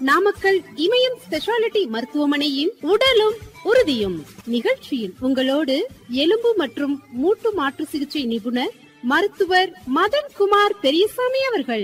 நாமக்கல் இமயம் speciality மருத்துவமனையின் உடலும் உறுதியும் நிகழ்ச்சியில் உங்களோடு எலும்பு மற்றும் மூட்டு மாற்று சிகிச்சை நிபுணர் மருத்துவர் மதன் குமார் பெரியசாமி அவர்கள்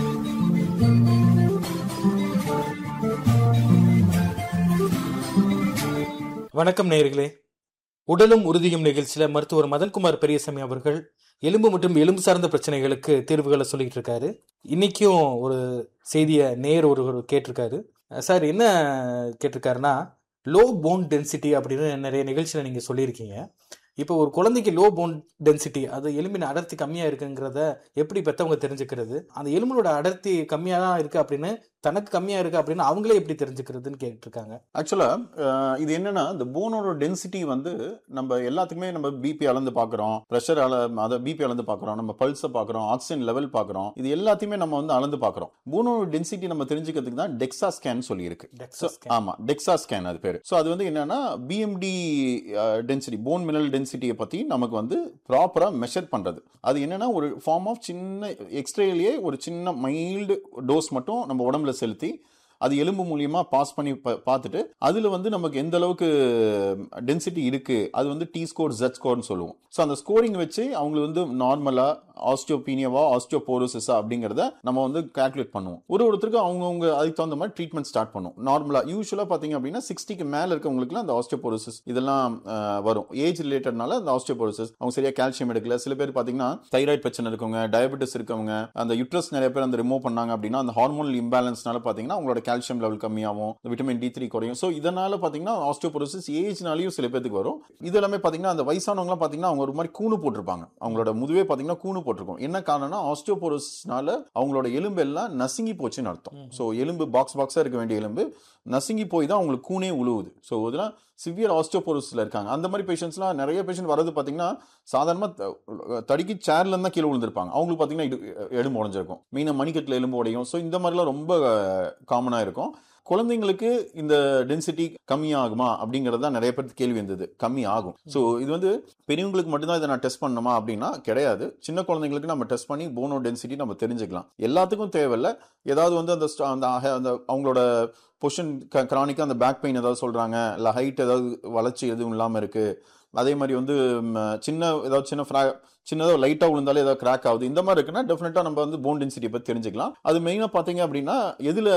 வணக்கம் நேயர்களே உடலும் உறுதியும் நிகழ்ச்சியில மருத்துவர் மதன்குமார் பெரியசாமி அவர்கள் எலும்பு மற்றும் எலும்பு சார்ந்த பிரச்சனைகளுக்கு தீர்வுகளை சொல்லிட்டு இருக்காரு இன்னைக்கும் ஒரு செய்தியை நேர் ஒருவர் கேட்டிருக்காரு சார் என்ன கேட்டிருக்காருன்னா லோ போன் டென்சிட்டி அப்படின்னு நிறைய நிகழ்ச்சியில் நீங்கள் சொல்லியிருக்கீங்க இப்போ ஒரு குழந்தைக்கு லோ போன் டென்சிட்டி அது எலும்பின் அடர்த்தி கம்மியாக இருக்குங்கிறத எப்படி பெற்றவங்க தெரிஞ்சுக்கிறது அந்த எலும்பினோட அடர்த்தி கம்மியாக தான் இருக்குது அப்படின்னு தனக்கு கம்மியாக இருக்குது அப்படின்னு அவங்களே எப்படி தெரிஞ்சுக்கிறதுன்னு கேட்டிருக்காங்க ஆக்சுவலா இது என்னன்னா இந்த போனோட டென்சிட்டி வந்து நம்ம எல்லாத்துக்குமே நம்ம பிபி அளந்து பார்க்குறோம் ப்ரெஷர் அள அதை பிபி அளந்து பார்க்குறோம் நம்ம பல்ஸை பார்க்குறோம் ஆக்சிஜன் லெவல் பார்க்குறோம் இது எல்லாத்தையுமே நம்ம வந்து அளந்து பார்க்குறோம் போனோட டென்சிட்டி நம்ம தெரிஞ்சுக்கிறதுக்கு தான் டெக்ஸா ஸ்கேன் சொல்லி இருக்கு DEXA scan. ஆமா டெக்ஸா ஸ்கேன் அது பேர் ஸோ அது வந்து என்னன்னா பிஎம்டி டென்சிட்டி போன் மினரல் டென்சிட்டியை பத்தி நமக்கு வந்து ப்ராப்பரா மெஷர் பண்றது அது என்னன்னா ஒரு ஃபார்ம் ஆஃப் சின்ன எக்ஸ்ரேலேயே ஒரு சின்ன மைல்டு டோஸ் மட்டும் நம்ம உடம்புல செலுத்தி அது எலும்பு மூலியமா பாஸ் பண்ணி பா- பார்த்துட்டு அதுல வந்து நமக்கு எந்த அளவுக்கு டென்சிட்டி இருக்கு அது வந்து டி ஸ்கோர் ஜெட் ஸ்கோர்னு சொல்லுவோம் ஸோ அந்த ஸ்கோரிங் வச்சு அவங்களுக்கு வந்து நார்மலா ஆஸ்டியோபீனியாவா ஆஸ்டியோபோரோசிஸா அப்படிங்கிறத நம்ம வந்து கால்குலேட் பண்ணுவோம் ஒரு ஒருத்தருக்கு அவங்கவுங்க அதுக்கு தகுந்த மாதிரி ட்ரீட்மெண்ட் ஸ்டார்ட் பண்ணுவோம் நார்மலா யூஸ்வலா பாத்தீங்க அப்படின்னா சிக்ஸ்டிக்கு மேல இருக்கவங்களுக்குலாம் அந்த ஆஸ்டியோபோரோசிஸ் இதெல்லாம் அஹ், வரும் ஏஜ் ரிலேட்டட்னால அந்த ஆஸ்டியோபோரோசிஸ் அவங்க சரியா கால்சியம் எடுக்கல சில பேர் பாத்தீங்கன்னா தைராய்டு பிரச்சனை இருக்கவங்க டயபெட்டிஸ் இருக்கவங்க அந்த யுட்ரஸ் நிறைய பேர் அந்த ரிமூவ் பண்ணாங்க அப்படின்னா அந்த ஹார்மோனல் இம்பேலன்ஸ்னால பாத்தீங்கன்னா அவங்களோட கால்சியம் லெவல் கம்மியாகும் விட்டமின் டி த்ரீ குறையும் ஸோ இதனால பாத்தீங்கன்னா ஆஸ்டியோபோரோசிஸ் ஏஜ்னாலையும் சில பேருக்கு வரும் இது எல்லாமே பாத்தீங்கன்னா அந்த வயசானவங்கலாம் பாத்தீங்கன்னா அவங்க ஒரு மாதிரி கூணு போட்டிருப்பாங்க அவங்களோட முதுவே பாத்தீங்கன்னா கூணு போட்டிருக்கும் என்ன காரணம்னா ஆஸ்டியோபோரோசிஸ்னால அவங்களோட எலும்பு எல்லாம் நசுங்கி போச்சுன்னு அர்த்தம் ஸோ எலும்பு பாக்ஸ் பாக்ஸா இருக்க வேண்டிய எலும்பு நசுங்கி போய் தான் அவங்களுக்கு கூனே உழுவுது ஸோ இதெல்லாம் சிவியர் ஆஸ்டியோபோரோசிஸ்ல இருக்காங்க அந்த மாதிரி பேஷண்ட்ஸ்லாம் நிறைய பேஷண்ட் வரது பாத்தீங்கன்னா சாதாரணமா த- தடுக்கி சேர்ல இருந்தா கீழே விழுந்திருப்பாங்க அவங்களுக்கு பாத்தீங்கன்னா இடு- எலும்பு உடைஞ்சிருக்கும் மெயினாக மணிக்கட்டில் எலும்பு உடையும் ஸோ இந்த மாதிரிலாம் ரொம்ப காமனா இருக்கும் குழந்தைங்களுக்கு இந்த டென்சிட்டி கம்மி ஆகுமா அப்படிங்கிறது தான் நிறைய பேருக்கு கேள்வி இருந்தது கம்மி ஆகும் ஸோ இது வந்து பெரியவங்களுக்கு மட்டும்தான் இதை நான் டெஸ்ட் பண்ணணுமா அப்படின்னா கிடையாது சின்ன குழந்தைங்களுக்கு நம்ம டெஸ்ட் பண்ணி போனோ டென்சிட்டி நம்ம தெரிஞ்சுக்கலாம் எல்லாத்துக்கும் தேவையில்ல ஏதாவது வந்து அந்த ஸ்ட- அந்த அஹ- அந்த அவங்களோட பொசிஷன் கிரானிக்காக அந்த பேக் பெயின் ஏதாவது சொல்றாங்க இல்லை ஹைட் ஏதாவது வளர்ச்சி எதுவும் இல்லாமல் இருக்கு அதே மாதிரி வந்து ம், சின்ன ஏதாவது சின்ன ஃப்ரா சின்னதாக லைட்டாக விழுந்தாலே ஏதாவது கிராக் ஆகுது இந்த மாதிரி இருக்குன்னா டெஃபினட்டாக நம்ம வந்து போன் டென்சிட்டி பற்றி தெரிஞ்சுக்கலாம் அது மெயினாக பார்த்தீங்க அப்படின்னா எதில்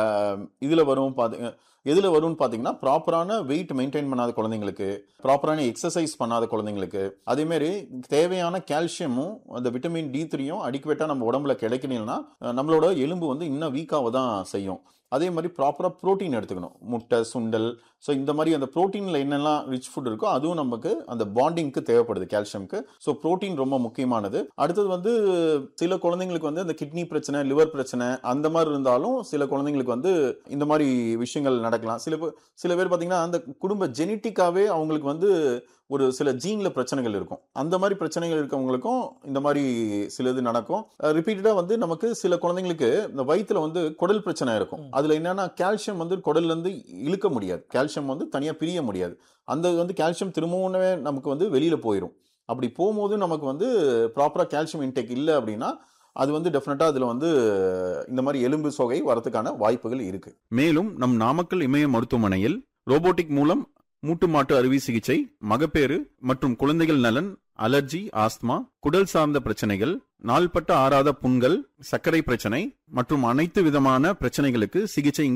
இதில் வரும் பாத்தீங்க எதில் வரும்னு பார்த்தீங்கன்னா ப்ராப்பரான வெயிட் மெயின்டைன் பண்ணாத குழந்தைங்களுக்கு ப்ராப்பரான எக்ஸசைஸ் பண்ணாத குழந்தைங்களுக்கு அதேமாரி தேவையான கால்சியமும் அந்த விட்டமின் டி த்ரீயும் அடிக்குவேட்டாக நம்ம உடம்புல கிடைக்கணும்னா அஹ், நம்மளோட எலும்பு வந்து இன்னும் வீக்காக தான் செய்யும் அதே மாதிரி ப்ராப்பராக ப்ரோட்டீன் எடுத்துக்கணும் முட்டை சுண்டல் ஸோ இந்த மாதிரி அந்த ப்ரோட்டீனில் என்னெல்லாம் ரிச் ஃபுட் இருக்கோ அதுவும் நமக்கு அந்த பாண்டிங்க்கு தேவைப்படுது கால்சியம்க்கு ஸோ ப்ரோட்டீன் ரொம்ப முக்கியமானது அடுத்தது வந்து சில குழந்தைங்களுக்கு வந்து அந்த கிட்னி பிரச்சனை லிவர் பிரச்சனை அந்த மாதிரி இருந்தாலும் சில குழந்தைங்களுக்கு வந்து இந்த மாதிரி விஷயங்கள் நடக்கலாம் சில பேர் சில பேர் பார்த்தீங்கன்னா அந்த குடும்ப ஜெனட்டிக்காவே அவங்களுக்கு வந்து ஒரு சில ஜீன்ல பிரச்சனைகள் இருக்கும் அந்த மாதிரி பிரச்சனைகள் இருக்கவங்களுக்கும் இந்த மாதிரி சில இது நடக்கும் ரிப்பீட்டடா வந்து நமக்கு சில குழந்தைங்களுக்கு இந்த வயித்துல வந்து குடல் பிரச்சனை இருக்கும் அதுல என்னன்னா கால்சியம் வந்து குடல்ல இருந்து இழுக்க முடியாது கால்சியம் வந்து தனியா பிரிய முடியாது அந்த வந்து கால்சியம் திரும்பவும் நமக்கு வந்து வெளியில போயிடும் அப்படி போகும்போது நமக்கு வந்து ப்ராப்பரா கால்சியம் இன்டேக் இல்லை அப்படின்னா அது வந்து டெஃபினட்டா அதுல வந்து இந்த மாதிரி எலும்பு சொகை வரதுக்கான வாய்ப்புகள் இருக்கு மேலும் நம் நாமக்கல் இமய மருத்துவமனையில் ரோபோட்டிக் மூலம் மூட்டு மாட்டு அறுவை சிகிச்சை மகப்பேறு மற்றும் குழந்தைகள் நலன் அலர்ஜி ஆஸ்துமா குடல் சார்ந்த பிரச்சனைகள் நாள்பட்ட ஆறாத புண்கள் சர்க்கரை பிரச்சனை மற்றும் அனைத்து விதமான பிரச்சனைகளுக்கு சிகிச்சை இங்கு